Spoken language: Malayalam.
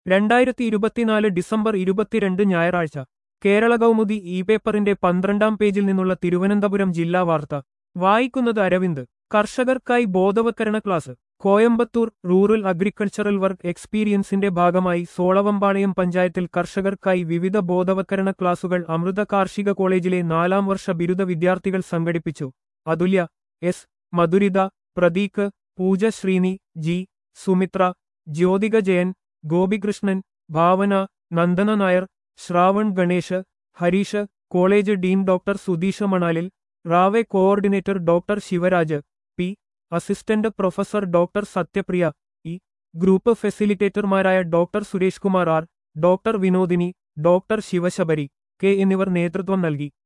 രണ്ടായിരത്തി ഇരുപത്തിനാല് ഡിസംബർ ഇരുപത്തിരണ്ട് ഞായറാഴ്ച കേരള കൗമുദി ഇ പേപ്പറിന്റെ പന്ത്രണ്ടാം പേജിൽ നിന്നുള്ള തിരുവനന്തപുരം ജില്ലാ വാർത്ത വായിക്കുന്നത് അരവിന്ദ് കർഷകർക്കായി ബോധവത്കരണ class Coimbatore rural agricultural work എക്സ്പീരിയൻസിന്റെ ഭാഗമായി സോളവമ്പാളയം പഞ്ചായത്തിൽ കർഷകർക്കായി വിവിധ ബോധവത്കരണ ക്ലാസുകൾ അമൃത കാർഷിക കോളേജിലെ നാലാം വർഷ ബിരുദ വിദ്യാർത്ഥികൾ സംഘടിപ്പിച്ചു Athulya S Madhurita Prateek Pooja Sreeni G Sumithra Jyothika Jayan Gopikrishnan Bhavana Nandana Nair Shravan Ganesh Harish college dean doctor Sudheesha Manalil റാവെ coordinator doctor Sivaraj P assistant professor doctor Sathyapriya E group ഫെസിലിറ്റേറ്റർമാരായ doctor Suresh Kumar R doctor Vinodini doctor Sivasabari K എന്നിവർ നേതൃത്വം നൽകി